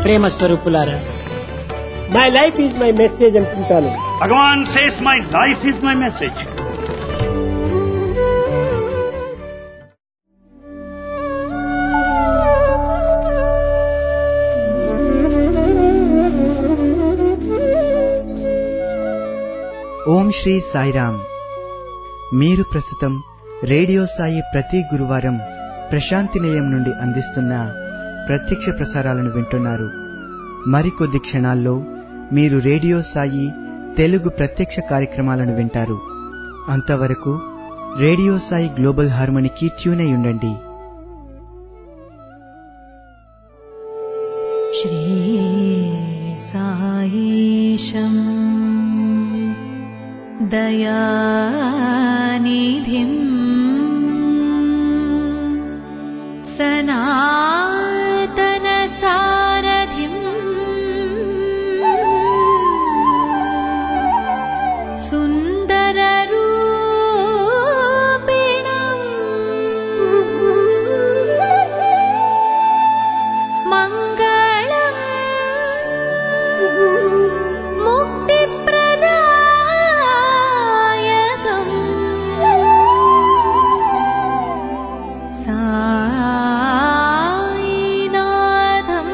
ప్రేమ స్వరూపులారా my life is my message అంటుంటాను Bhagavan says, My life is my message. ఓం శ్రీ సాయిరామ్ మీరు ప్రస్తుతం రేడియో సాయి ప్రతి గురువారం ప్రశాంతి నిలయం నుండి అందిస్తున్న ప్రత్యక్ష ప్రసారాలను వింటున్నారు మరికొద్ది క్షణాల్లో మీరు రేడియో సాయి తెలుగు ప్రత్యక్ష కార్యక్రమాలను వింటారు అంతవరకు రేడియో సాయి గ్లోబల్ హార్మోనికి ట్యూన్ అయి ఉండండి श्रीसायीशम् दयानिधिम् सनातनसारथिम् सुन्दररूपिणम् मङ्गलम् मुक्तिप्रदायकम् सायिनाथम्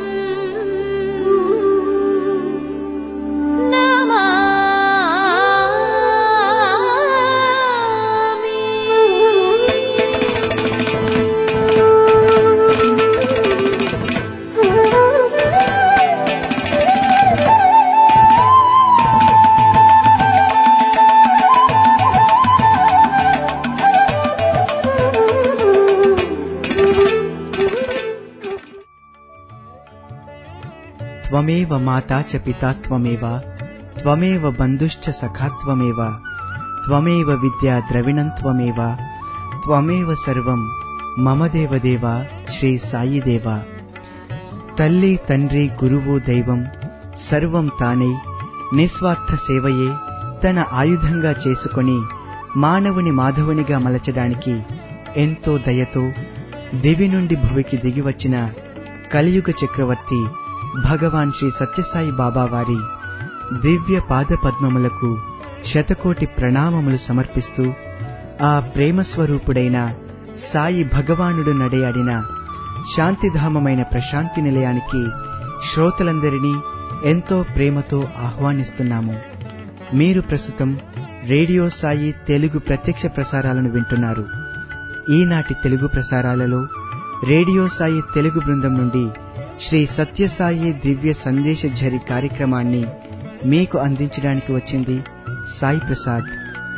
త్వమేవ మాతా చ పితా త్వమేవ త్వమేవ బంధుశ్చ సఖా త్వమేవ త్వమేవ విద్యా ద్రవిణం త్వమేవ త్వమేవ సర్వం మమ దేవదేవ శ్రీ సాయి దేవ తల్లి తండ్రి గురువు దైవం సర్వం తానే నిస్వార్థ సేవయే తన ఆయుధంగా చేసుకొని మానవుని మాధవునిగా మలచడానికి ఎంతో దయతో దివి నుండి భువికి దిగివచ్చిన కలియుగ చక్రవర్తి భగవాన్ శ్రీ సత్యసాయి బాబా వారి దివ్య పాద పద్మములకు శతకోటి ప్రణామములు సమర్పిస్తూ ఆ ప్రేమ స్వరూపుడైన సాయి భగవానుడు నడయాడిన శాంతిధామమైన ప్రశాంతి నిలయానికి శ్రోతలందరినీ ఎంతో ప్రేమతో ఆహ్వానిస్తున్నాము మీరు ప్రస్తుతం రేడియో సాయి తెలుగు ప్రత్యక్ష ప్రసారాలను వింటున్నారు ఈనాటి తెలుగు ప్రసారాలలో రేడియో సాయి తెలుగు బృందం నుండి శ్రీ సత్యసాయి దివ్య సందేశ ఝరి కార్యక్రమాన్ని మీకు అందించడానికి వచ్చింది సాయి ప్రసాద్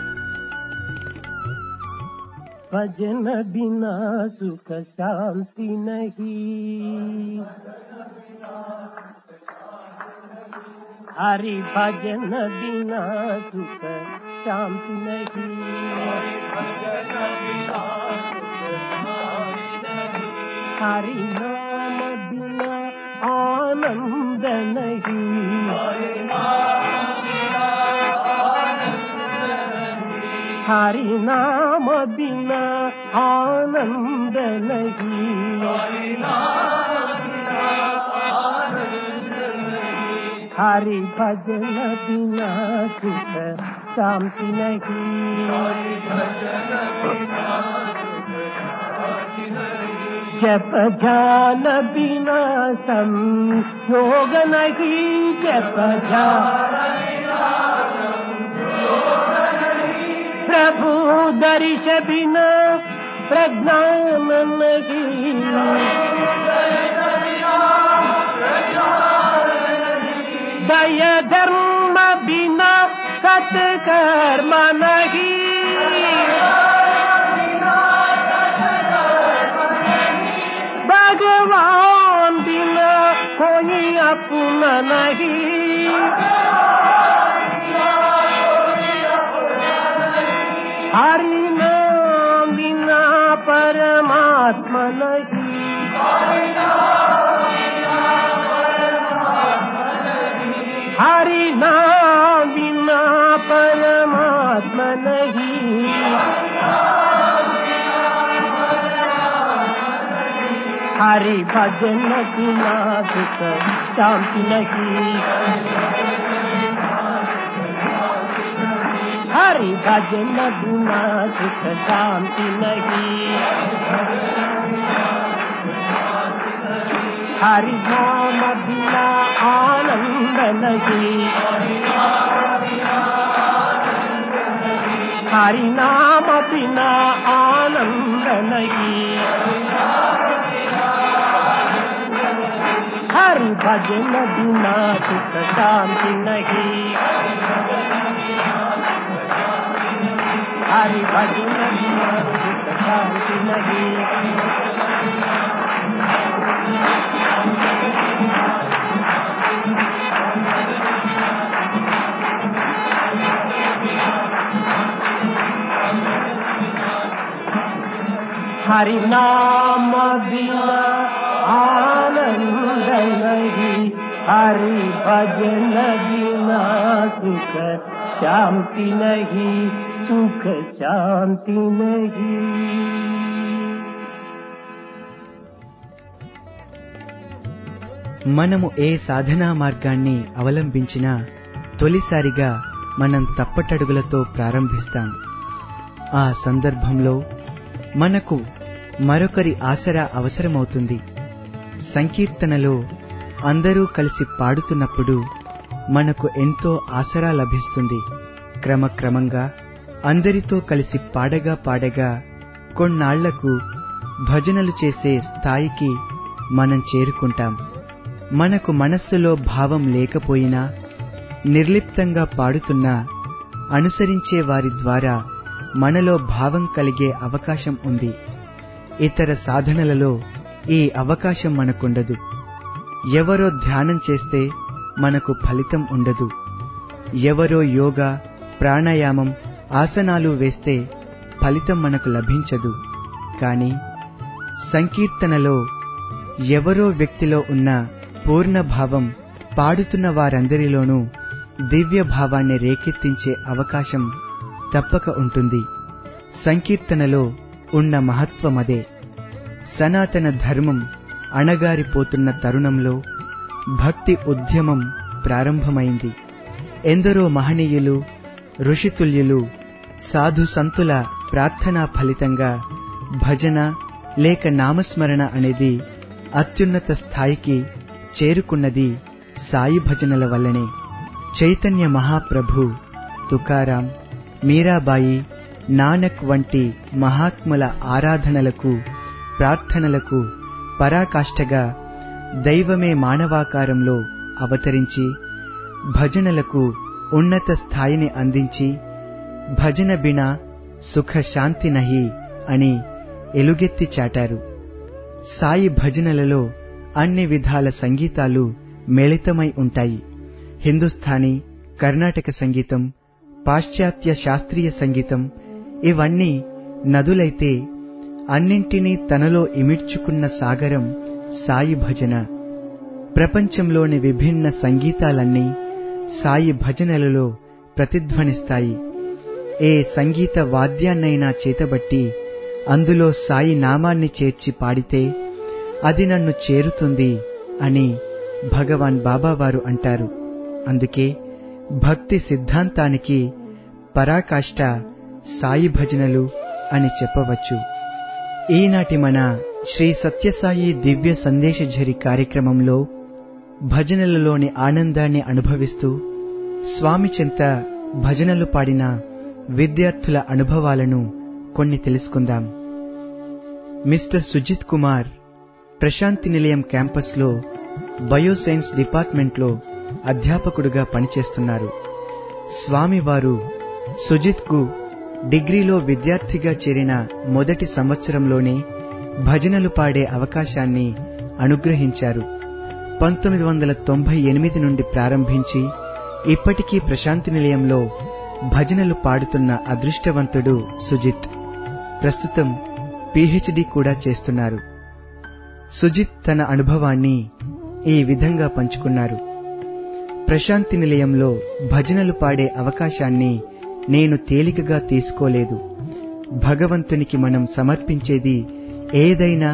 भजन बिना सुख शांति नहीं हरि भजन बिना सुख शांति नहीं हरि नाम बिना आनंद नहीं हरि नाम बिना आनंद नहीं हरि भजन बिना सुख शांति नहीं जप ध्यान बिना संयोग नहीं जप ध्यान प्रभु दर्श बिना प्रज्ञान नहीं दय धर्म बिना सत्कर्म नहीं भगवान बिना कोई अपना नहीं हरि नाम बिना परमात्मा नहीं हरि नाम बिना परमात्मा नहीं हरि भजन बिना सुख शांति नहीं हरि भजन बिना सुख शांति नहीं हरि नाम बिना आनंद नहीं हरि नाम बिना आनंद नहीं हरि भजन बिना सुख शांति नहीं हरि भजन बिना सुख शांति नहीं हरि नाम बिना आनंद नहीं हरि भजन बिना सुख शांति नहीं सुख शांति नहीं మనము ఏ సాధనా మార్గాన్ని అవలంబించినా తొలిసారిగా మనం తప్పటడుగులతో ప్రారంభిస్తాం ఆ సందర్భంలో మనకు మరొకరి ఆసరా అవసరమవుతుంది సంకీర్తనలో అందరూ కలిసి పాడుతున్నప్పుడు మనకు ఎంతో ఆసరా లభిస్తుంది క్రమక్రమంగా అందరితో కలిసి పాడగా పాడగా కొన్నాళ్లకు భజనలు చేసే స్థాయికి మనం చేరుకుంటాం మనకు మనస్సులో భావం లేకపోయినా నిర్లిప్తంగా పాడుతున్నా అనుసరించే వారి ద్వారా మనలో భావం కలిగే అవకాశం ఉంది ఇతర సాధనలలో ఈ అవకాశం మనకుండదు ఎవరో ధ్యానం చేస్తే మనకు ఫలితం ఉండదు ఎవరో యోగా ప్రాణాయామం ఆసనాలు వేస్తే ఫలితం మనకు లభించదు కానీ సంకీర్తనలో ఎవరో వ్యక్తిలో ఉన్న పూర్ణ భావం పాడుతున్న వారందరిలోనూ దివ్య భావాన్ని రేకెత్తించే అవకాశం తప్పక ఉంటుంది సంకీర్తనలో ఉన్న మహత్వమదే సనాతన ధర్మం అణగారిపోతున్న తరుణంలో భక్తి ఉద్యమం ప్రారంభమైంది ఎందరో మహనీయులు ఋషితుల్యులు సాధు సంతుల ప్రార్థనా ఫలితంగా భజన లేక నామస్మరణ అనేది అత్యున్నత స్థాయికి చేరుకున్నది సాయి భజనల వల్లనే చైతన్య మహాప్రభు తుకారాం మీరాబాయి నానక్ వంటి మహాత్ముల ఆరాధనలకు ప్రార్థనలకు పరాకాష్ఠగా దైవమే మానవాకారంలో అవతరించి భజనలకు ఉన్నత స్థాయిని అందించి భజన బినా సుఖ శాంతి నహి అని ఎలుగెత్తి చాటారు సాయి భజనలలో అన్ని విధాల సంగీతాలు మిళితమై ఉంటాయి హిందుస్థానీ కర్ణాటక సంగీతం పాశ్చాత్య శాస్త్రీయ సంగీతం ఇవన్నీ నదులైతే అన్నింటినీ తనలో ఇమిడ్చుకున్న సాగరం సాయి భజన ప్రపంచంలోని విభిన్న సంగీతాలన్నీ సాయి భజనలలో ప్రతిధ్వనిస్తాయి ఏ సంగీత వాద్యాన్నైనా చేతబట్టి అందులో సాయి నామాన్ని చేర్చి పాడితే అది నన్ను చేరుతుంది అని భగవాన్ బాబావారు అంటారు అందుకే భక్తి సిద్ధాంతానికి పరాకాష్ట సాయి భజనలు అని చెప్పవచ్చు ఈనాటి మన శ్రీ సత్యసాయి దివ్య సందేశఝరి కార్యక్రమంలో భజనలలోని ఆనందాన్ని అనుభవిస్తూ స్వామి చెంత భజనలు పాడిన విద్యార్థుల అనుభవాలను కొన్ని తెలుసుకుందాం మిస్టర్ సుజిత్ కుమార్ ప్రశాంతి నిలయం క్యాంపస్లో బయోసైన్స్ డిపార్ట్మెంట్లో అధ్యాపకుడుగా పనిచేస్తున్నారు స్వామివారు సుజిత్కు డిగ్రీలో విద్యార్థిగా చేరిన మొదటి సంవత్సరంలోనే భజనలు పాడే అవకాశాన్ని అనుగ్రహించారు పంతొమ్మిది వందల తొంభై ఎనిమిది నుండి ప్రారంభించి ఇప్పటికీ ప్రశాంతి నిలయంలో భజనలు పాడుతున్న అదృష్టవంతుడు సుజిత్ ప్రస్తుతం పిహెచ్డి కూడా చేస్తున్నారు సుజిత్ తన అనుభవాన్ని ఈ విధంగా పంచుకున్నారు ప్రశాంతి నిలయంలో భజనలు పాడే అవకాశాన్ని నేను తేలికగా తీసుకోలేదు భగవంతునికి మనం సమర్పించేది ఏదైనా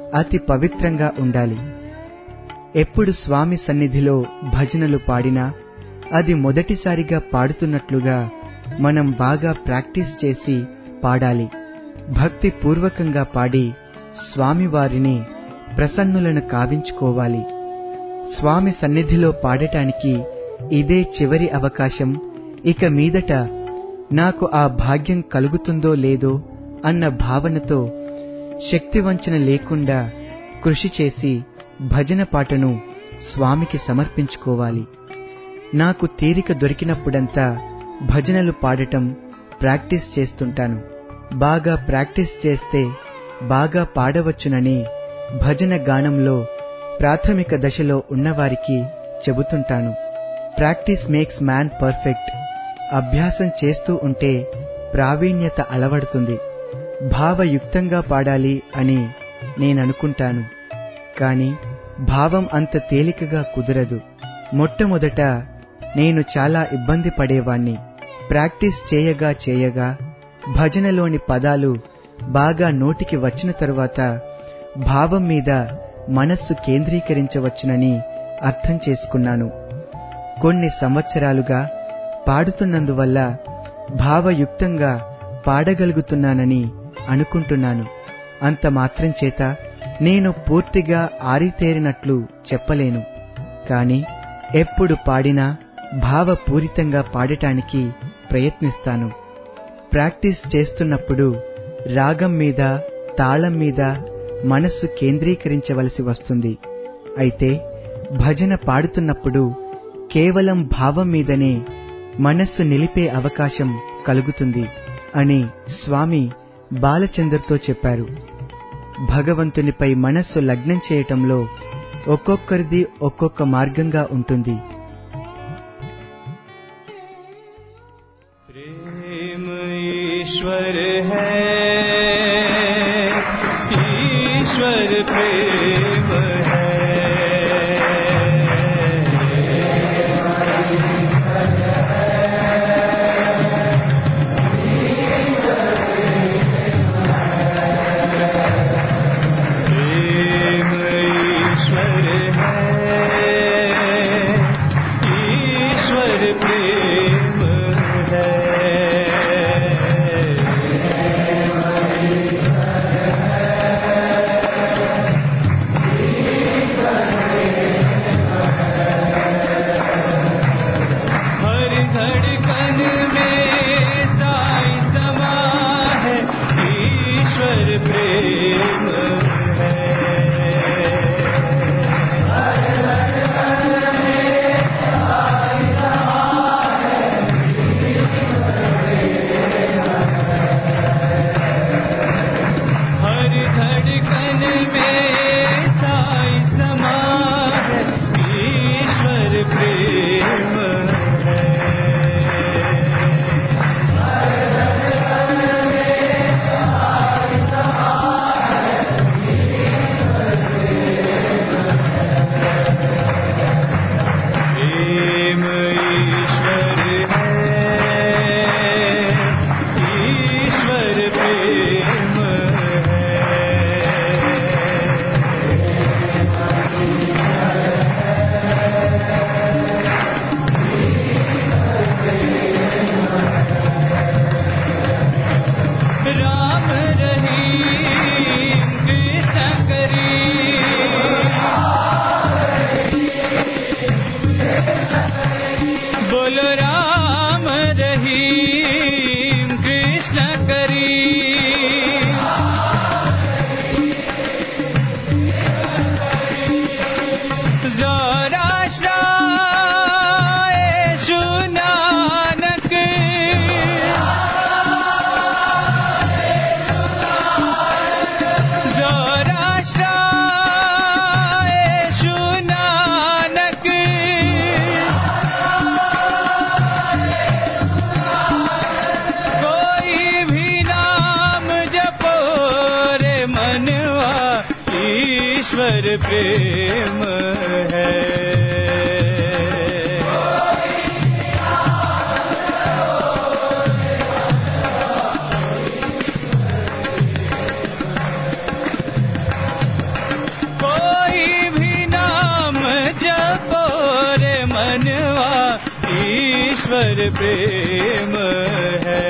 అతి పవిత్రంగా ఉండాలి ఎప్పుడు స్వామి సన్నిధిలో భజనలు పాడినా అది మొదటిసారిగా పాడుతున్నట్లుగా మనం బాగా ప్రాక్టీస్ చేసి పాడాలి భక్తి పూర్వకంగా పాడి స్వామివారిని ప్రసన్నులను కావించుకోవాలి స్వామి సన్నిధిలో పాడటానికి ఇదే చివరి అవకాశం ఇక మీదట నాకు ఆ భాగ్యం కలుగుతుందో లేదో అన్న భావనతో శక్తివంచన లేకుండా కృషి చేసి భజన పాటను స్వామికి సమర్పించుకోవాలి నాకు తీరిక దొరికినప్పుడంతా భజనలు పాడటం ప్రాక్టీస్ చేస్తుంటాను బాగా ప్రాక్టీస్ చేస్తే బాగా పాడవచ్చునని భజన గానంలో ప్రాథమిక దశలో ఉన్నవారికి చెబుతుంటాను ప్రాక్టీస్ మేక్స్ మ్యాన్ పర్ఫెక్ట్ అభ్యాసం చేస్తూ ఉంటే ప్రావీణ్యత అలవడుతుంది భావయుక్తంగా పాడాలి అని నేననుకుంటాను కాని భావం అంత తేలికగా కుదరదు మొట్టమొదట నేను చాలా ఇబ్బంది పడేవాణ్ణి ప్రాక్టీస్ చేయగా చేయగా భజనలోని పదాలు బాగా నోటికి వచ్చిన తరువాత భావం మీద మనస్సు కేంద్రీకరించవచ్చునని అర్థం చేసుకున్నాను కొన్ని సంవత్సరాలుగా పాడుతున్నందువల్ల భావయుక్తంగా పాడగలుగుతున్నానని అనుకుంటున్నాను అంత మాత్రం చేత నేను పూర్తిగా ఆరితేరినట్లు చెప్పలేను కాని ఎప్పుడు పాడినా భావపూరితంగా పాడటానికి ప్రయత్నిస్తాను ప్రాక్టీస్ చేస్తున్నప్పుడు రాగం మీద తాళం మీద మనస్సు కేంద్రీకరించవలసి వస్తుంది అయితే భజన పాడుతున్నప్పుడు కేవలం భావం మీదనే మనస్సు నిలిపే అవకాశం కలుగుతుంది అని స్వామి బాలచందర్తో చెప్పారు భగవంతునిపై మనస్సు లగ్నం చేయటంలో ఒక్కొక్కరిది ఒక్కొక్క మార్గంగా ఉంటుంది प्रेम ईश्वर है ईश्वर प्रेम है प्रेम ईश्वर है ईश्वर प्रेम है हर धड़कन में साई समा है ईश्वर प्रेम है हर धड़कन में साई समा है ईश्वर प्रेम है प्रेम ईश्वर है ईश्वर प्रेम है राम रहीम कृष्ण करी बोलो राम रहीम कृष्ण करी जोराश्रायेषु नानक जोराश्रायेषु नानक कोई भी नाम जपो रे मनवा ईश्वर प्रेम है ईश्वर प्रेम है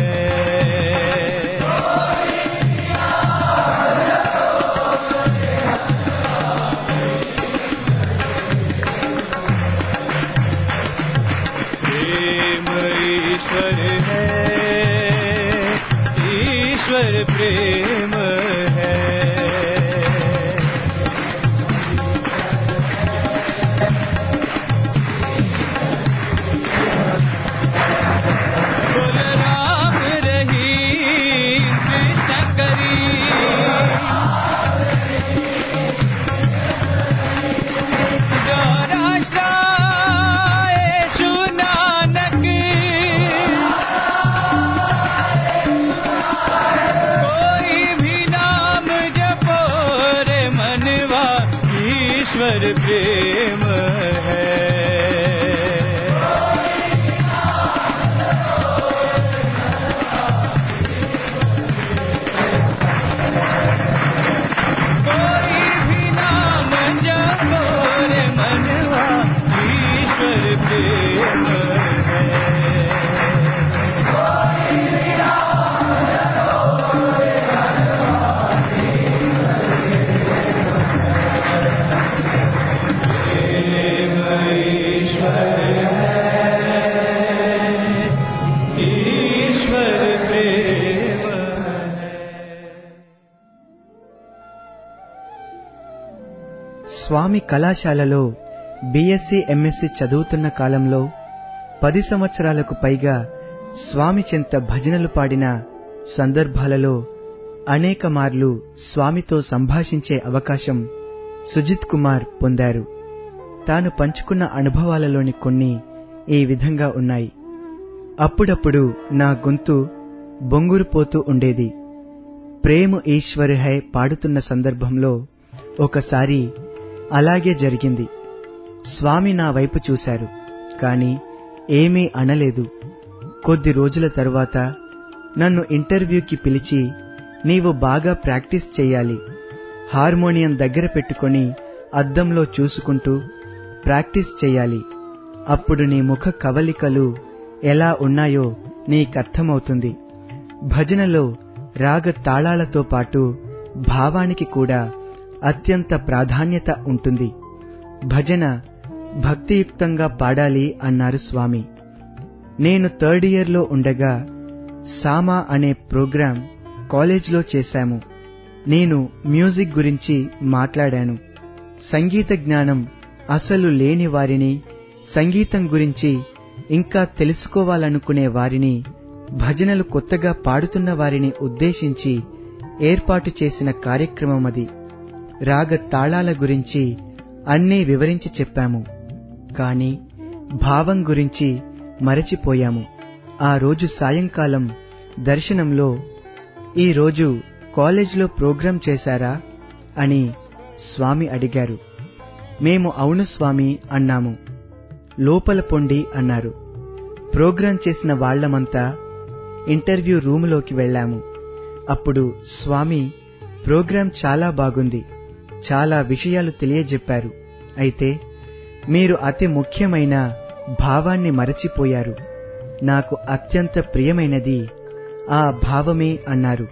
प्रेम ईश्वर है ईश्वर प्रेम है बोल राम रही कृष्ण करी राष्ट्राय नानक कोई भी नाम जपो रे मनवा ईश्वर प्रेम है कोई भी नाम जपो रे मनवा ईश्वर प्रेम है प्रेम ईश्वर है ईश्वर प्रेम है స్వామి కళాశాలలో బీఎస్సీ ఎంఎస్సీ చదువుతున్న కాలంలో పది సంవత్సరాలకు పైగా స్వామి చెంత భజనలు పాడిన సందర్భాలలో అనేక మార్లు స్వామితో సంభాషించే అవకాశం సుజిత్ కుమార్ పొందారు తాను పంచుకున్న అనుభవాలలోని కొన్ని ఈ విధంగా ఉన్నాయి అప్పుడప్పుడు నా గొంతు బొంగురుపోతూ ఉండేది ప్రేమ ఈశ్వర్ హై పాడుతున్న సందర్భంలో ఒకసారి అలాగే జరిగింది స్వామి నా వైపు చూశారు కాని ఏమీ అనలేదు కొద్ది రోజుల తరువాత నన్ను ఇంటర్వ్యూకి పిలిచి నీవు బాగా ప్రాక్టీస్ చెయ్యాలి హార్మోనియం దగ్గర పెట్టుకొని అద్దంలో చూసుకుంటూ ప్రాక్టీస్ చెయ్యాలి అప్పుడు నీ ముఖ కవలికలు ఎలా ఉన్నాయో నీకర్థమవుతుంది భజనలో రాగ తాళాలతో పాటు భావానికి కూడా అత్యంత ప్రాధాన్యత ఉంటుంది భజన భక్తియుక్తంగా పాడాలి అన్నారు స్వామి నేను థర్డ్ ఇయర్లో ఉండగా సామా అనే ప్రోగ్రాం కాలేజ్లో చేశాము నేను మ్యూజిక్ గురించి మాట్లాడాను సంగీత జ్ఞానం అసలు లేని వారిని సంగీతం గురించి ఇంకా తెలుసుకోవాలనుకునే వారిని భజనలు కొత్తగా పాడుతున్న వారిని ఉద్దేశించి ఏర్పాటు చేసిన కార్యక్రమం అది రాగ తాళాల గురించి అన్నీ వివరించి చెప్పాము కాని భావం గురించి మరచిపోయాము ఆ రోజు సాయంకాలం దర్శనంలో ఈ రోజు కాలేజ్లో ప్రోగ్రాం చేశారా అని స్వామి అడిగారు మేము అవును స్వామి అన్నాము లోపల పొండి అన్నారు ప్రోగ్రాం చేసిన వాళ్లమంతా ఇంటర్వ్యూ రూములోకి వెళ్ళాము అప్పుడు స్వామి ప్రోగ్రాం చాలా బాగుంది చాలా విషయాలు తెలియజెప్పారు అయితే మీరు అతి ముఖ్యమైన భావాన్ని మరచిపోయారు నాకు అత్యంత ప్రియమైనది ఆ భావమే అన్నారు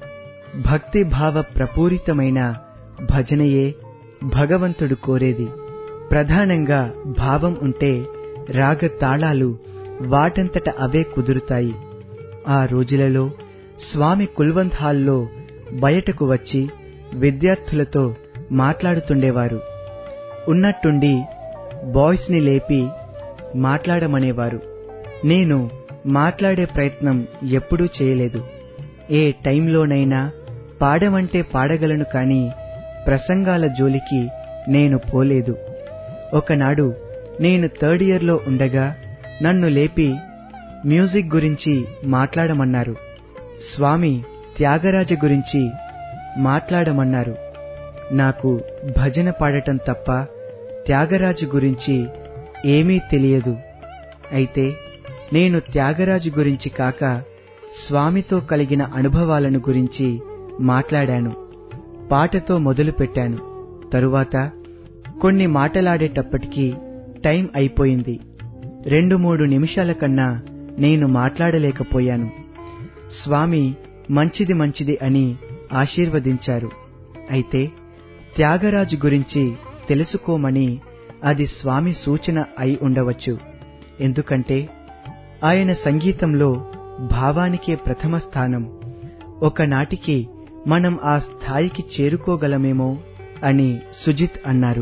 భక్తి భావ ప్రపూరితమైన భజనయే భగవంతుడు కోరేది ప్రధానంగా భావం ఉంటే రాగ తాళాలు వాటంతట అవే కుదురుతాయి ఆ రోజులలో స్వామి కుల్వంత్ హాల్లో బయటకు వచ్చి విద్యార్థులతో మాట్లాడుతుండేవారు ఉన్నట్టుండి బాయ్స్ని లేపి మాట్లాడమనేవారు నేను మాట్లాడే ప్రయత్నం ఎప్పుడూ చేయలేదు ఏ టైంలోనైనా పాడమంటే పాడగలను కాని ప్రసంగాల జోలికి నేను పోలేదు ఒకనాడు నేను థర్డ్ ఇయర్లో ఉండగా నన్ను లేపి మ్యూజిక్ గురించి మాట్లాడమన్నారు స్వామి త్యాగరాజ గురించి మాట్లాడమన్నారు నాకు భజన పాడటం తప్ప త్యాగరాజు గురించి ఏమీ తెలియదు అయితే నేను త్యాగరాజు గురించి కాక స్వామితో కలిగిన అనుభవాలను గురించి మాట్లాడాను పాటతో మొదలుపెట్టాను తరువాత కొన్ని మాటలాడేటప్పటికీ టైం అయిపోయింది రెండు మూడు నిమిషాల కన్నా నేను మాట్లాడలేకపోయాను స్వామి మంచిది మంచిది అని ఆశీర్వదించారు అయితే త్యాగరాజు గురించి తెలుసుకోమని అది స్వామి సూచన అయి ఉండవచ్చు ఎందుకంటే ఆయన సంగీతంలో భావానికే ప్రథమ స్థానం ఒకనాటికి మనం ఆ స్థాయికి చేరుకోగలమేమో అని సుజిత్ అన్నారు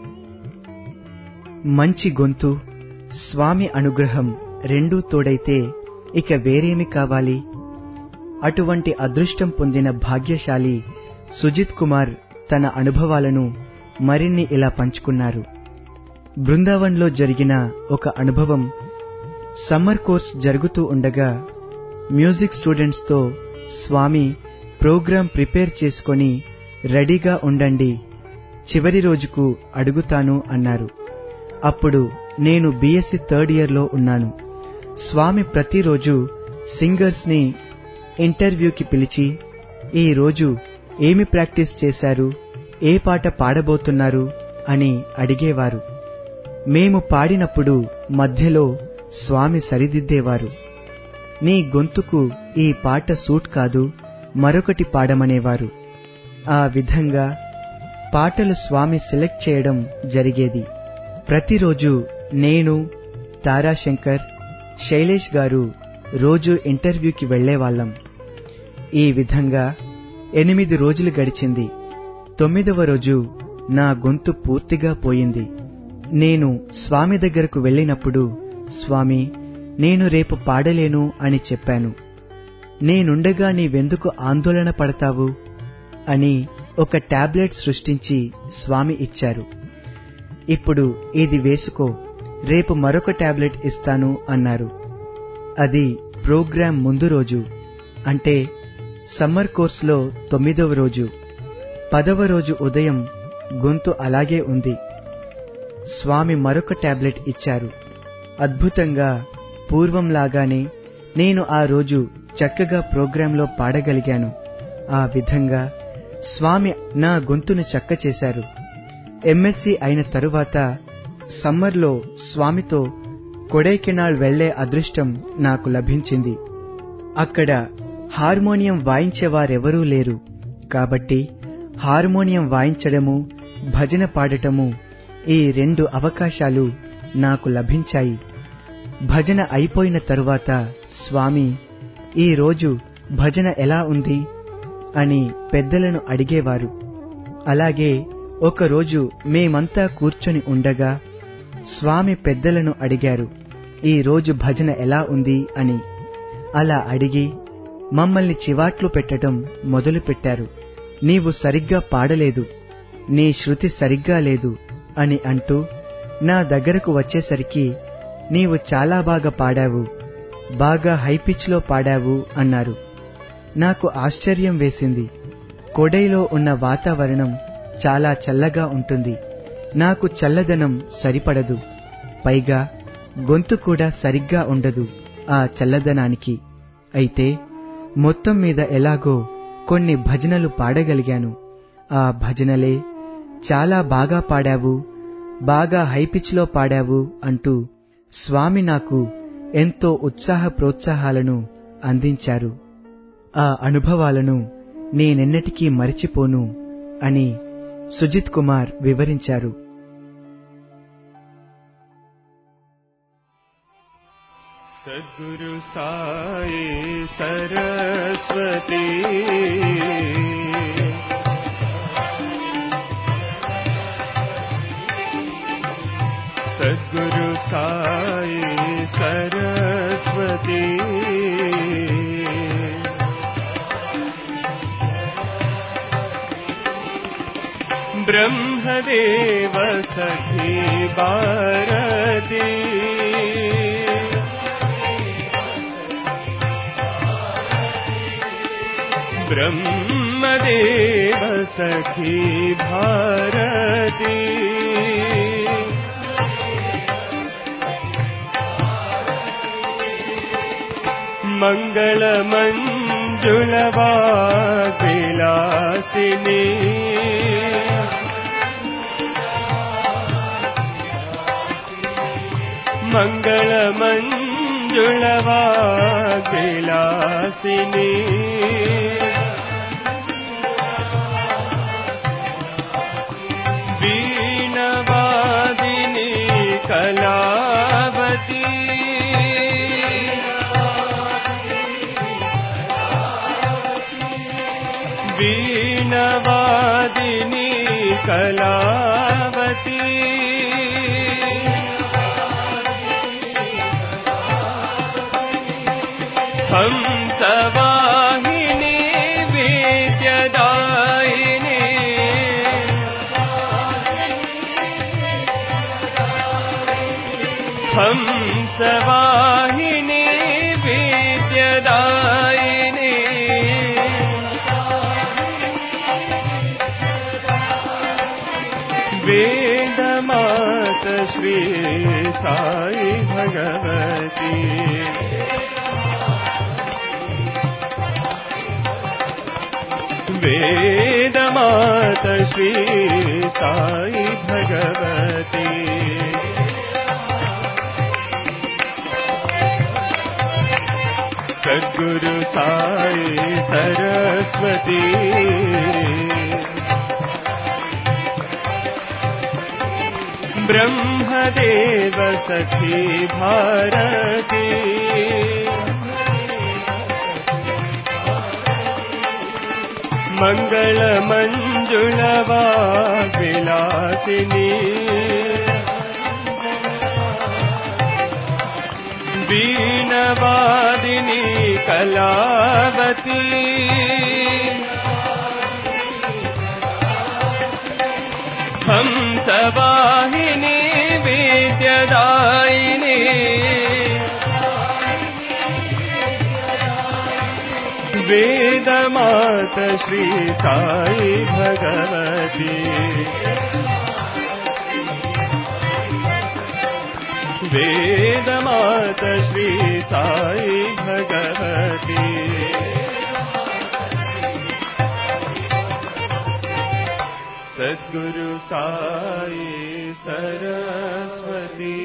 మంచి గొంతు స్వామి అనుగ్రహం రెండూ తోడైతే ఇక వేరేమి కావాలి అటువంటి అదృష్టం పొందిన భాగ్యశాలి సుజిత్ కుమార్ తన అనుభవాలను మరిన్ని ఇలా పంచుకున్నారు బృందావన్లో జరిగిన ఒక అనుభవం సమ్మర్ కోర్స్ జరుగుతూ ఉండగా మ్యూజిక్ స్టూడెంట్స్తో స్వామి ప్రోగ్రాం ప్రిపేర్ చేసుకొని రెడీగా ఉండండి చివరి రోజుకు అడుగుతాను అన్నారు అప్పుడు నేను బీఎస్సీ థర్డ్ ఇయర్లో ఉన్నాను స్వామి ప్రతిరోజు సింగర్స్ని ఇంటర్వ్యూకి పిలిచి ఈ రోజు ఏమి ప్రాక్టీస్ చేశారు ఏ పాట పాడబోతున్నారు అని అడిగేవారు మేము పాడినప్పుడు మధ్యలో స్వామి సరిదిద్దేవారు నీ గొంతుకు ఈ పాట సూట్ కాదు మరొకటి పాడమనేవారు ఆ విధంగా పాటలు స్వామి సెలెక్ట్ చేయడం జరిగేది ప్రతిరోజు నేను తారాశంకర్ శైలేష్ గారు రోజు ఇంటర్వ్యూకి వెళ్లేవాళ్లం ఈ విధంగా ఎనిమిది రోజులు గడిచింది తొమ్మిదవ రోజు నా గొంతు పూర్తిగా పోయింది నేను స్వామి దగ్గరకు వెళ్ళినప్పుడు స్వామి నేను రేపు పాడలేను అని చెప్పాను నేనుండగా నీవెందుకు ఆందోళన పడతావు అని ఒక టాబ్లెట్ సృష్టించి స్వామి ఇచ్చారు ఇప్పుడు ఇది వేసుకో రేపు మరొక టాబ్లెట్ ఇస్తాను అన్నారు అది ప్రోగ్రాం ముందు రోజు అంటే సమ్మర్ కోర్సులో తొమ్మిదవ రోజు పదవ రోజు ఉదయం గొంతు అలాగే ఉంది స్వామి మరొక టాబ్లెట్ ఇచ్చారు అద్భుతంగా పూర్వంలాగానే నేను ఆ రోజు చక్కగా ప్రోగ్రాంలో పాడగలిగాను ఆ విధంగా స్వామి నా గొంతును చక్క చేశారు ఎంఎస్సి అయిన తరువాత సమ్మర్లో స్వామితో కొడైకెనాల్ వెళ్లే అదృష్టం నాకు లభించింది అక్కడ హార్మోనియం వాయించేవారెవరూ లేరు కాబట్టి హార్మోనియం వాయించడము భజన పాడటము ఈ రెండు అవకాశాలు నాకు లభించాయి భజన అయిపోయిన తరువాత స్వామి ఈ రోజు భజన ఎలా ఉంది అని పెద్దలను అడిగేవారు అలాగే ఒకరోజు మేమంతా కూర్చొని ఉండగా స్వామి పెద్దలను అడిగారు ఈ రోజు భజన ఎలా ఉంది అని అలా అడిగి మమ్మల్ని చివాట్లు పెట్టడం మొదలుపెట్టారు నీవు సరిగ్గా పాడలేదు నీ శృతి సరిగ్గా లేదు అని అంటూ నా దగ్గరకు వచ్చేసరికి నీవు చాలా బాగా పాడావు బాగా హైపిచ్లో పాడావు అన్నారు నాకు ఆశ్చర్యం వేసింది కొడైలో ఉన్న వాతావరణం చాలా చల్లగా ఉంటుంది నాకు చల్లదనం సరిపడదు పైగా గొంతు కూడా సరిగ్గా ఉండదు ఆ చల్లదనానికి అయితే మొత్తం మీద ఎలాగో కొన్ని భజనలు పాడగలిగాను ఆ భజనలే చాలా బాగా పాడావు బాగా హైపిచ్లో పాడావు అంటూ స్వామి నాకు ఎంతో ఉత్సాహ ప్రోత్సాహాలను అందించారు ఆ అనుభవాలను నేనెన్నటికీ మరిచిపోను అని సుజిత్ కుమార్ వివరించారు सद्गुरु साई सरस्वती सद्गुरु साई सरस्वती ब्रह्मदेव सखी भारती ब्रह्मदेव सखी भारती मङ्गलमञ्जुलवादिलासिनी మంగళ మంజుళవా విలాసిని వీణవాదిని కళావతి వీణవాదిని కళావతి హంసవాహిని విద్యదాయిని హంసవాహిని విద్యదాయిని వేదమాత శ్రీ సాయి భగవతి వేదమాత శ్రీ సాయి భగవతి సద్గురు సాయి సరస్వతి బ్రహ్మదేవ సఖీ భారతి మంగళ మంజుళవా విలాసిని వీణవాదిని కళావతి హంసవాహిని విద్యదాయిని వేదమాత శ్రీ సాయి భగవతి వేదమాత శ్రీ సాయి భగవతి సద్గురు సాయి సరస్వతి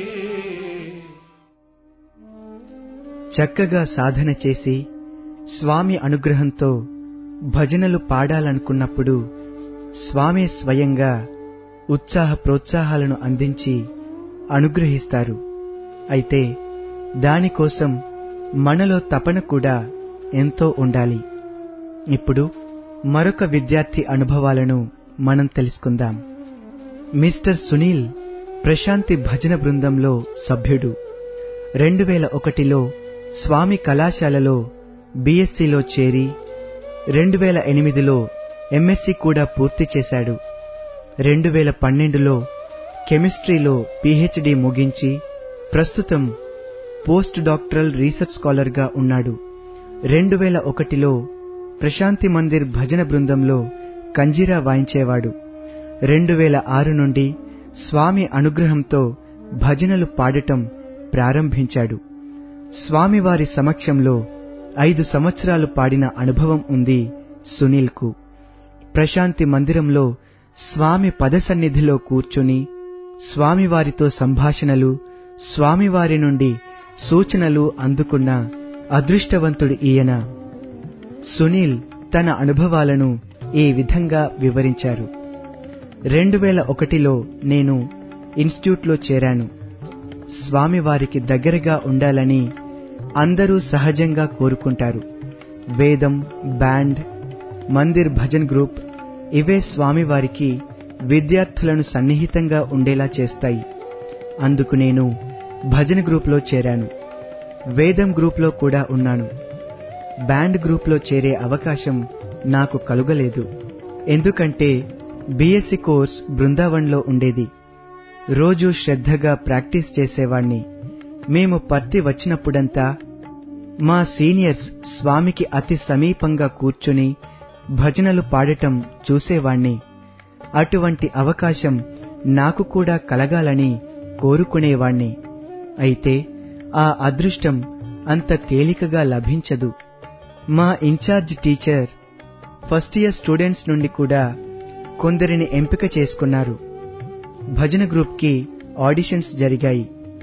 చక్కగా సాధన చేసి స్వామి అనుగ్రహంతో భజనలు పాడాలనుకున్నప్పుడు స్వామి స్వయంగా ఉత్సాహ ప్రోత్సాహాలను అందించి అనుగ్రహిస్తారు అయితే దానికోసం మనలో తపన కూడా ఎంతో ఉండాలి ఇప్పుడు మరొక విద్యార్థి అనుభవాలను మనం తెలుసుకుందాం మిస్టర్ సునీల్ ప్రశాంతి భజన బృందంలో సభ్యుడు రెండు వేల ఒకటిలో స్వామి కళాశాలలో బీఎస్సీలో చేరి రెండు వేల ఎనిమిదిలో ఎంఎస్సీ కూడా పూర్తి చేశాడు రెండు వేల పన్నెండులో కెమిస్ట్రీలో పీహెచ్డీ ముగించి ప్రస్తుతం పోస్ట్ డాక్టరల్ రీసెర్చ్ స్కాలర్గా ఉన్నాడు రెండు వేల ఒకటిలో ప్రశాంతి మందిర్ భజన బృందంలో కంజీరా వాయించేవాడు రెండు వేల ఆరు నుండి స్వామి అనుగ్రహంతో భజనలు పాడటం ప్రారంభించాడు స్వామివారి సమక్షంలో ఐదు సంవత్సరాలు పాడిన అనుభవం ఉంది సునీల్కు ప్రశాంతి మందిరంలో స్వామి పదసన్నిధిలో కూర్చుని స్వామివారితో సంభాషణలు స్వామివారి నుండి సూచనలు అందుకున్న అదృష్టవంతుడు ఈయన సునీల్ తన అనుభవాలను ఈ విధంగా వివరించారు రెండు వేల ఒకటిలో నేను ఇన్స్టిట్యూట్లో చేరాను స్వామివారికి దగ్గరగా ఉండాలని అందరూ సహజంగా కోరుకుంటారు వేదం బ్యాండ్ మందిర్ భజన్ గ్రూప్ ఇవే స్వామివారికి విద్యార్థులను సన్నిహితంగా ఉండేలా చేస్తాయి అందుకు నేను భజన గ్రూప్లో చేరాను వేదం గ్రూప్లో కూడా ఉన్నాను బ్యాండ్ గ్రూప్లో చేరే అవకాశం నాకు కలుగలేదు ఎందుకంటే బీఎస్సీ కోర్స్ బృందావన్లో ఉండేది రోజూ శ్రద్ధగా ప్రాక్టీస్ చేసేవాణ్ణి మేము పత్తి వచ్చినప్పుడంతా మా సీనియర్స్ స్వామికి అతి సమీపంగా కూర్చుని భజనలు పాడటం చూసేవాణ్ణి అటువంటి అవకాశం నాకు కూడా కలగాలని కోరుకునేవాణ్ణి అయితే ఆ అదృష్టం అంత తేలికగా లభించదు మా in charge teacher first year students నుండి కూడా కొందరిని ఎంపిక చేసుకున్నారు భజన గ్రూప్కి ఆడిషన్స్ జరిగాయి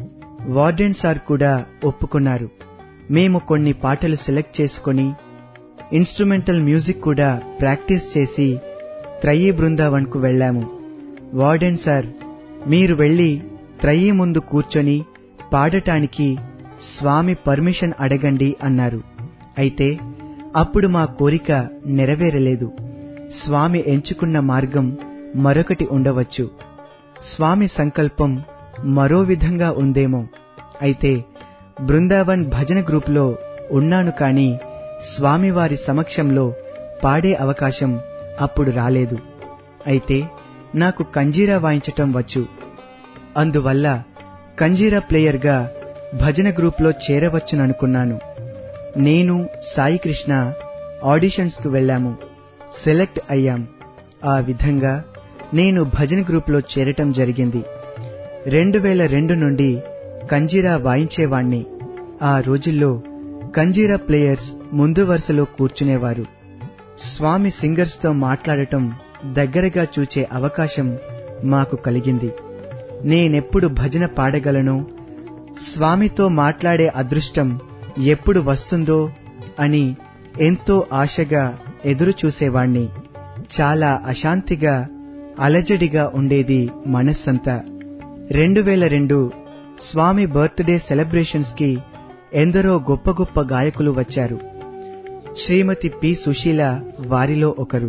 వార్డెన్ సార్ కూడా ఒప్పుకున్నారు మేము కొన్ని పాటలు సెలెక్ట్ చేసుకొని ఇన్స్ట్రుమెంటల్ మ్యూజిక్ కూడా ప్రాక్టీస్ చేసి త్రయీ బృందావన్కు వెళ్ళాము వార్డెన్ సార్ మీరు వెళ్ళి త్రయీ ముందు కూర్చొని పాడటానికి స్వామి పర్మిషన్ అడగండి అన్నారు అయితే అప్పుడు మా కోరిక నెరవేరలేదు స్వామి ఎంచుకున్న మార్గం మరొకటి ఉండవచ్చు స్వామి సంకల్పం మరో విధంగా ఉందేమో అయితే బృందావన్ భజన గ్రూపులో ఉన్నాను కాని స్వామివారి సమక్షంలో పాడే అవకాశం అప్పుడు రాలేదు అయితే నాకు కంజీరా వాయించటం వచ్చు అందువల్ల కంజీరా ప్లేయర్గా భజన గ్రూప్లో చేరవచ్చుననుకున్నాను నేను సాయి కృష్ణ ఆడిషన్స్కు వెళ్ళాము సెలెక్ట్ అయ్యాం ఆ విధంగా నేను భజన గ్రూప్లో చేరటం జరిగింది రెండు వేల రెండు నుండి కంజీరా వాయించేవాణ్ణి ఆ రోజుల్లో కంజీరా ప్లేయర్స్ ముందు వరుసలో కూర్చునేవారు స్వామి సింగర్స్తో మాట్లాడటం దగ్గరగా చూచే అవకాశం మాకు కలిగింది నేనెప్పుడు భజన పాడగలనో స్వామితో మాట్లాడే అదృష్టం ఎప్పుడు వస్తుందో అని ఎంతో ఆశగా ఎదురు చూసేవాణ్ణి చాలా అశాంతిగా అలజడిగా ఉండేది మనస్సంతా రెండు వేల రెండు స్వామి బర్త్డే సెలబ్రేషన్స్ కి ఎందరో గొప్ప గొప్ప గాయకులు వచ్చారు శ్రీమతి పి సుశీల వారిలో ఒకరు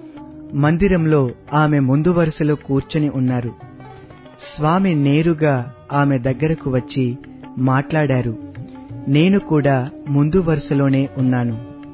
మందిరంలో ఆమె ముందు వరుసలో కూర్చొని ఉన్నారు స్వామి నేరుగా ఆమె దగ్గరకు వచ్చి మాట్లాడారు నేను కూడా ముందు వరుసలోనే ఉన్నాను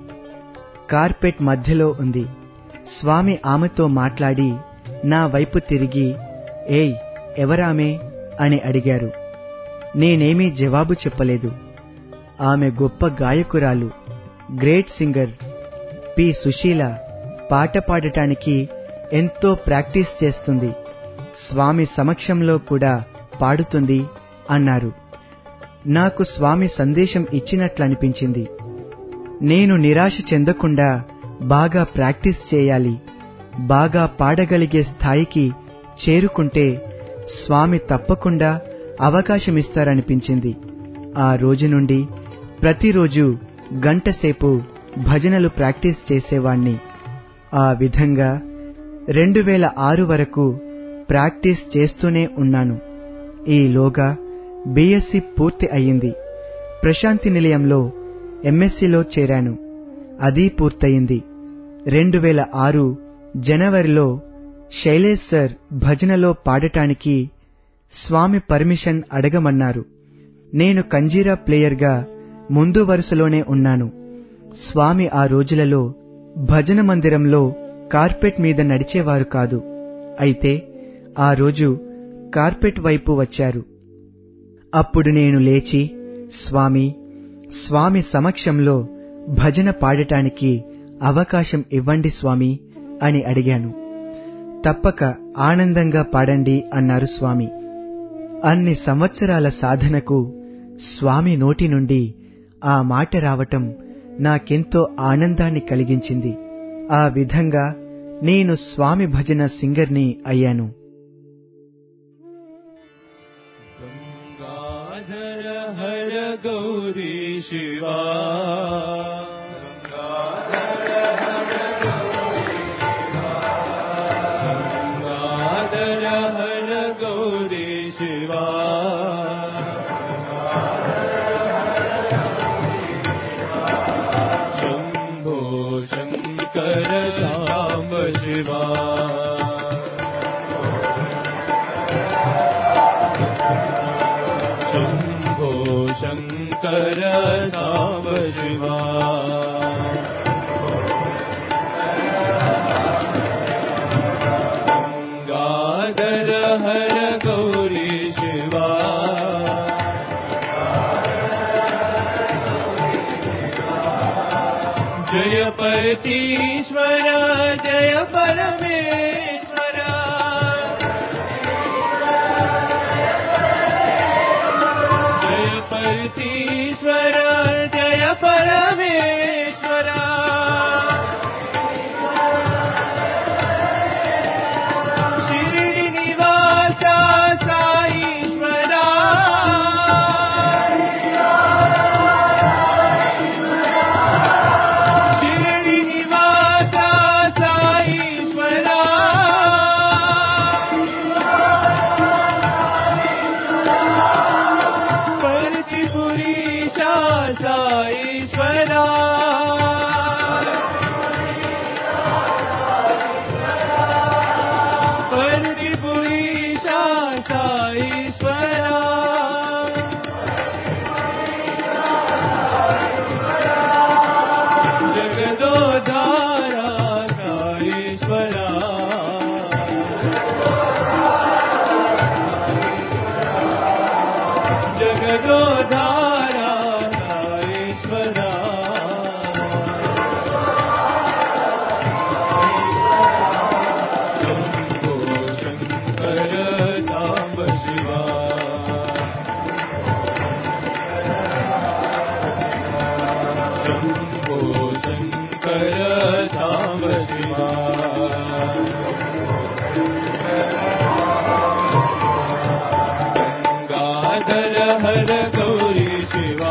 కార్పెట్ మధ్యలో ఉంది స్వామి ఆమెతో మాట్లాడి నా వైపు తిరిగి ఏయ్ ఎవరామే అని అడిగారు నేనేమీ జవాబు చెప్పలేదు ఆమె గొప్ప గాయకురాలు గ్రేట్ సింగర్ పి సుశీల పాట పాడటానికి ఎంతో ప్రాక్టీస్ చేస్తుంది స్వామి సమక్షంలో కూడా పాడుతుంది అన్నారు నాకు స్వామి సందేశం ఇచ్చినట్లనిపించింది నేను నిరాశ చెందకుండా బాగా ప్రాక్టీస్ చేయాలి బాగా పాడగలిగే స్థాయికి చేరుకుంటే స్వామి తప్పకుండా అవకాశమిస్తారనిపించింది ఆ రోజు నుండి ప్రతిరోజు గంటసేపు భజనలు ప్రాక్టీస్ చేసేవాణ్ణి ఆ విధంగా రెండు వేల ఆరు వరకు ప్రాక్టీస్ చేస్తూనే ఉన్నాను ఈలోగా బీఎస్సీ పూర్తి అయ్యింది ప్రశాంతి నిలయంలో ఎంఎస్సీలో చేరాను అది పూర్తయింది రెండు వేల ఆరు జనవరిలో శైలేష్ సార్ భజనలో పాడటానికి స్వామి పర్మిషన్ అడగమన్నారు నేను కంజీరా ప్లేయర్గా ముందు వరుసలోనే ఉన్నాను స్వామి ఆ రోజులలో భజన మందిరంలో కార్పెట్ మీద నడిచేవారు కాదు అయితే ఆ రోజు కార్పెట్ వైపు వచ్చారు అప్పుడు నేను లేచి స్వామి స్వామి సమక్షంలో భజన పాడటానికి అవకాశం ఇవ్వండి స్వామి అని అడిగాను తప్పక ఆనందంగా పాడండి అన్నారు స్వామి అన్ని సంవత్సరాల సాధనకు స్వామి నోటి నుండి ఆ మాట రావటం నాకెంతో ఆనందాన్ని కలిగించింది ఆ విధంగా నేను స్వామి భజన సింగర్ని అయ్యాను गङ्गाधर हर गौरी शिवा गङ्गाधर हर गौरी शिवा शम्भो शङ्कर साम्ब शिवा शम्भो शङ्कर साव शिवा गङ्गाधर हर गौरी शिवा जय परतीश्वर जय परमेश्वर जय परतीश्वर जय परमेश्वर शिरडी निवासा साईश्वरा సాईश्वरा परतिपुरीशा साईश्वरा जगदोधारा साईश्वरा जगदोधारा साईश्वरा शम्भो शङ्कर साम्ब शिवा शम्भो शङ्कर साम्ब शिवा गङ्गाधर हर गौरी शिवा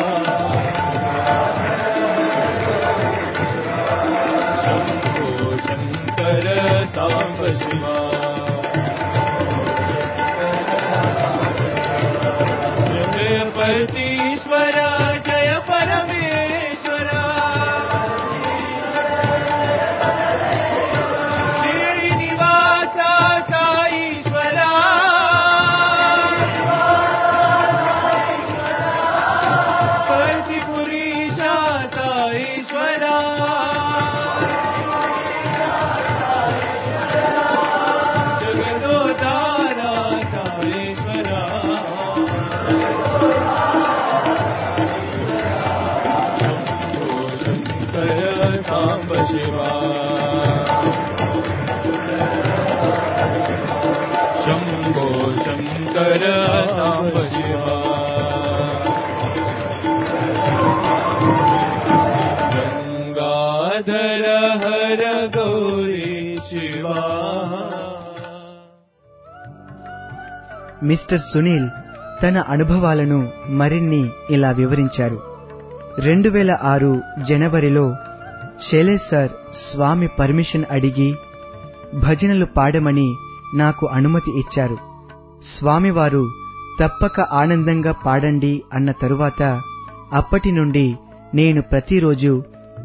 शम्भो शङ्कर साम्ब शिवा जय पतीश्वर जय परमेश्वर श्रीनिवास साईश्वरा प्रतिपुरीशा साईश्वरा जगदोदारा साईश्वरा शङ्कर साम्ब शिवा शम्भो शङ्कर साम्ब शिवा गङ्गाधर हर गौरी शिवा మిస్టర్ సునీల్ తన అనుభవాలను మరిన్ని ఇలా వివరించారు రెండు వేల ఆరు జనవరిలో షేలే సార్ స్వామి పర్మిషన్ అడిగి భజనలు పాడమని నాకు అనుమతి ఇచ్చారు స్వామివారు తప్పక ఆనందంగా పాడండి అన్న తరువాత అప్పటి నుండి నేను ప్రతిరోజు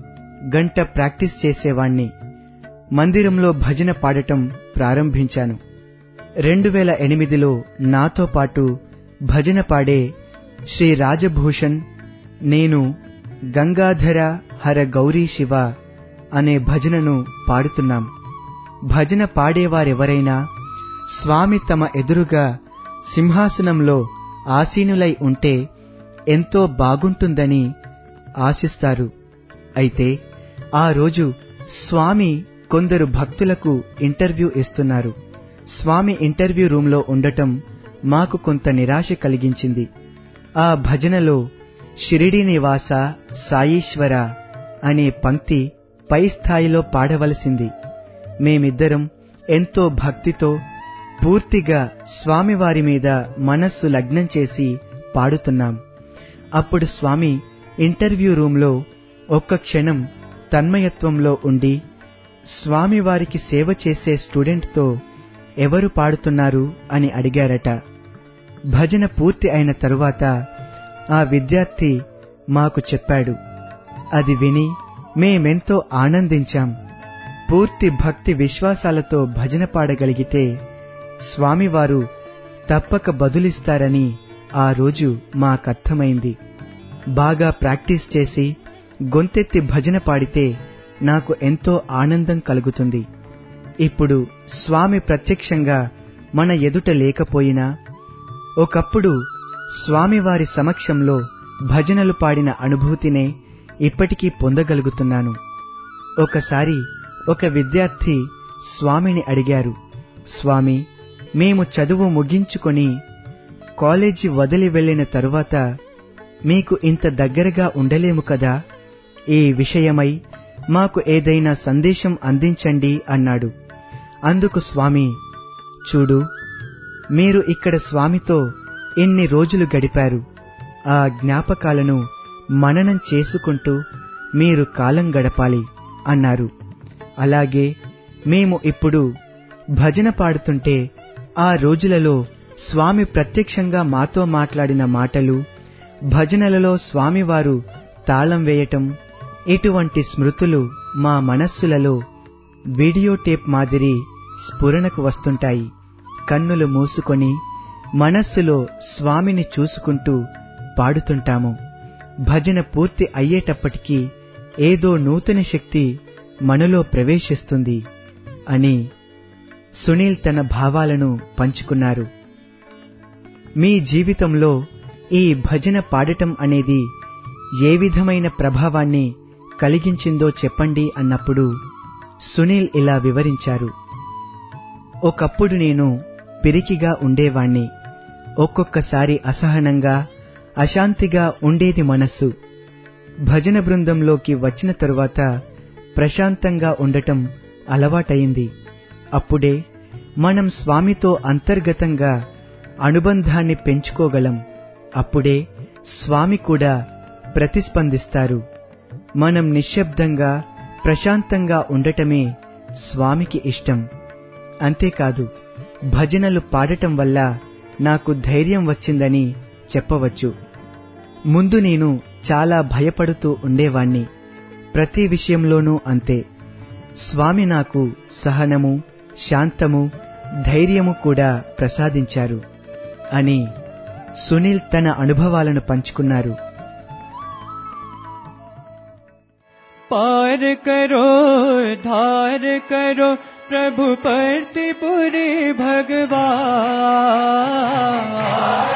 గంట ప్రాక్టీస్ చేసేవాణ్ణి మందిరంలో భజన పాడటం ప్రారంభించాను రెండు వేల ఎనిమిదిలో నాతో పాటు భజన పాడే శ్రీ రాజభూషణ్ నేను గంగాధర హర గౌరీ శివ అనే భజనను పాడుతున్నాం భజన పాడేవారెవరైనా స్వామి తమ ఎదురుగా సింహాసనంలో ఆసీనులై ఉంటే ఎంతో బాగుంటుందని ఆశిస్తారు అయితే ఆ రోజు స్వామి కొందరు భక్తులకు ఇంటర్వ్యూ ఇస్తున్నారు స్వామి ఇంటర్వ్యూ రూంలో ఉండటం మాకు కొంత నిరాశ కలిగించింది ఆ భజనలో షిరిడి నివాస సాయీశ్వర అనే పంక్తి పై స్థాయిలో పాడవలసింది మేమిద్దరం ఎంతో భక్తితో పూర్తిగా స్వామివారి మీద మనస్సు లగ్నం చేసి పాడుతున్నాం అప్పుడు స్వామి ఇంటర్వ్యూ రూంలో ఒక్క క్షణం తన్మయత్వంలో ఉండి స్వామివారికి సేవ చేసే స్టూడెంట్తో ఎవరు పాడుతున్నారు అని అడిగారట భజన పూర్తి అయిన తరువాత ఆ విద్యార్థి మాకు చెప్పాడు అది విని మేమెంతో ఆనందించాం పూర్తి భక్తి విశ్వాసాలతో భజన పాడగలిగితే స్వామివారు తప్పక బదులిస్తారని ఆ రోజు మాకర్థమైంది బాగా ప్రాక్టీస్ చేసి గొంతెత్తి భజన పాడితే నాకు ఎంతో ఆనందం కలుగుతుంది ఇప్పుడు స్వామి ప్రత్యక్షంగా మన ఎదుట లేకపోయినా ఒకప్పుడు స్వామివారి సమక్షంలో భజనలు పాడిన అనుభూతినే ఇప్పటికీ పొందగలుగుతున్నాను ఒకసారి ఒక విద్యార్థి స్వామిని అడిగారు స్వామి మేము చదువు ముగించుకొని కాలేజీ వదిలి వెళ్ళిన తరువాత మీకు ఇంత దగ్గరగా ఉండలేము కదా ఈ విషయమై మాకు ఏదైనా సందేశం అందించండి అన్నాడు అందుకు స్వామి చూడు మీరు ఇక్కడ స్వామితో ఇన్ని రోజులు గడిపారు ఆ జ్ఞాపకాలను మననం చేసుకుంటూ మీరు కాలం గడపాలి అన్నారు అలాగే మేము ఇప్పుడు భజన పాడుతుంటే ఆ రోజులలో స్వామి ప్రత్యక్షంగా మాతో మాట్లాడిన మాటలు భజనలలో స్వామివారు తాళం వేయటం ఇటువంటి స్మృతులు మా మనస్సులలో వీడియో టేప్ మాదిరి స్ఫురణకు వస్తుంటాయి కన్నులు మూసుకొని మనస్సులో స్వామిని చూసుకుంటూ పాడుతుంటాము భజన పూర్తి అయ్యేటప్పటికీ ఏదో నూతన శక్తి మనలో ప్రవేశిస్తుంది అని సునీల్ తన భావాలను పంచుకున్నారు మీ జీవితంలో ఈ భజన పాడటం అనేది ఏ విధమైన ప్రభావాన్ని కలిగించిందో చెప్పండి అన్నప్పుడు సునీల్ ఇలా వివరించారు ఒకప్పుడు నేను పిరికిగా ఉండేవాణ్ణి ఒక్కొక్కసారి అసహనంగా అశాంతిగా ఉండేది మనస్సు భజన బృందంలోకి వచ్చిన తరువాత ప్రశాంతంగా ఉండటం అలవాటయింది అప్పుడే మనం స్వామితో అంతర్గతంగా అనుబంధాన్ని పెంచుకోగలం అప్పుడే స్వామి కూడా ప్రతిస్పందిస్తారు మనం నిశ్శబ్దంగా ప్రశాంతంగా ఉండటమే స్వామికి ఇష్టం అంతేకాదు భజనలు పాడటం వల్ల నాకు ధైర్యం వచ్చిందని చెప్పవచ్చు ముందు నేను చాలా భయపడుతూ ఉండేవాణ్ణి ప్రతి విషయంలోనూ అంతే స్వామి నాకు సహనము శాంతము ధైర్యము కూడా ప్రసాదించారు అని సునీల్ తన అనుభవాలను పంచుకున్నారు पार करो धार करो प्रभु पर्तिपुरी भगवान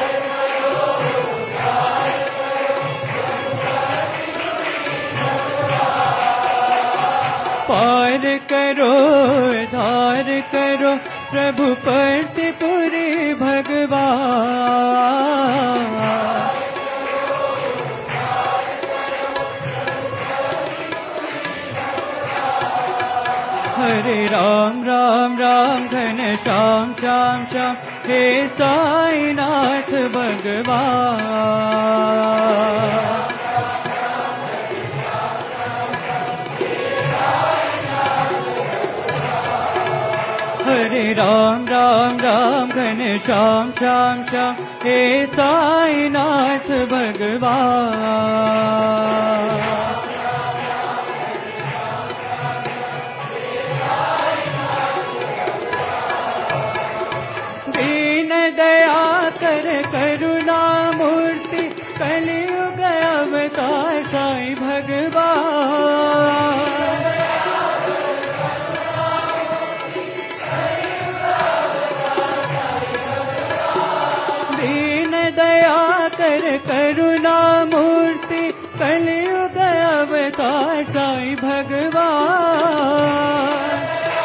पार करो धार करो प्रभु पर्तिपुरी भगवान हरे राम राम राम घन श्याम श्याम श्याम हे साईनाथ भगवान हरे राम राम राम घन श्याम श्याम श्याम हे साईनाथ भगवान दीन दया कर करुणा मूर्ति कलयुग अवतार साई भगवान दीन दया कर करुणा मूर्ति कलयुग अवतार साई भगवान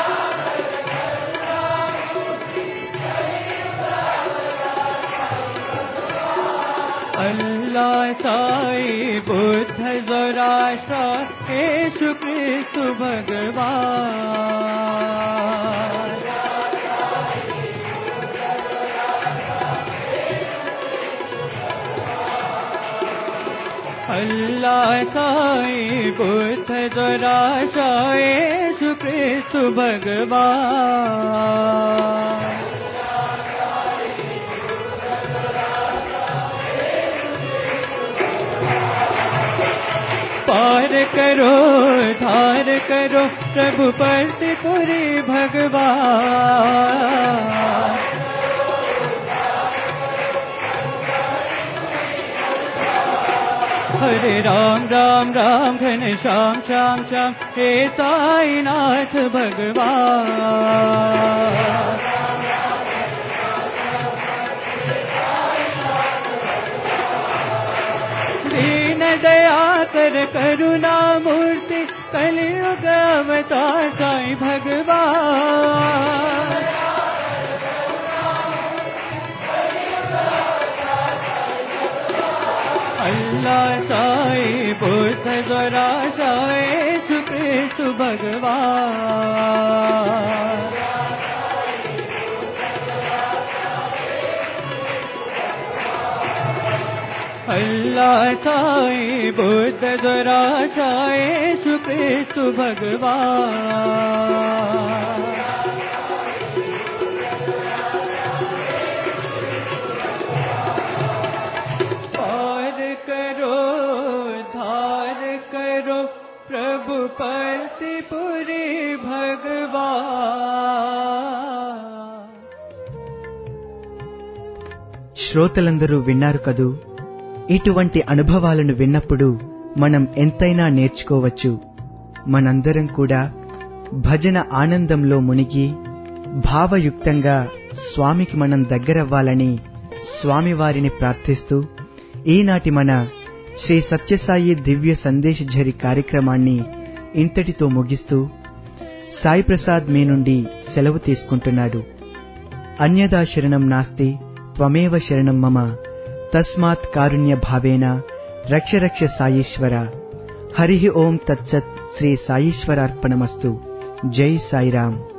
अल्लाह साई बुद्ध जराशा येशु क्रिस्तु भगवान अल्लाह साई बुद्ध जराशा येशु क्रिस्तु भगवान पार करो धार करो प्रभु पर्तिपुरी भगवान हरे राम राम राम घन श्याम श्याम श्याम हे साईनाथ भगवान दीन दया कर करुणा मूर्ति कलयुग अवतार साई भगवान अल्लाह साई बुद्ध जरा साई सुकृष्ण भगवान अल्लाह साई बुद्ध जरा साई सुकृष्ण भगवान पार रघुपतिपुरी भगवान శ్రోతలందరూ విన్నారు కదూ ఇటువంటి అనుభవాలను విన్నప్పుడు మనం ఎంతైనా నేర్చుకోవచ్చు మనందరం కూడా భజన ఆనందంలో మునిగి భావయుక్తంగా స్వామికి మనం దగ్గరవ్వాలని స్వామివారిని ప్రార్థిస్తూ ఈనాటి మన శ్రీ సత్యసాయి దివ్య సందేశఝరి కార్యక్రమాన్ని ఇంతటితో ముగిస్తూ సాయి ప్రసాద్ మీ నుండి సెలవు తీసుకుంటున్నాడు అన్యదా శరణం నాస్తి త్వమేవ శరణం మమ తస్మాత్ కారుణ్య భావేన రక్ష రక్ష సాయీశ్వర హరి ఓం తత్సత్ శ్రీ సాయీశ్వరార్పణమస్తు జై సాయిరాం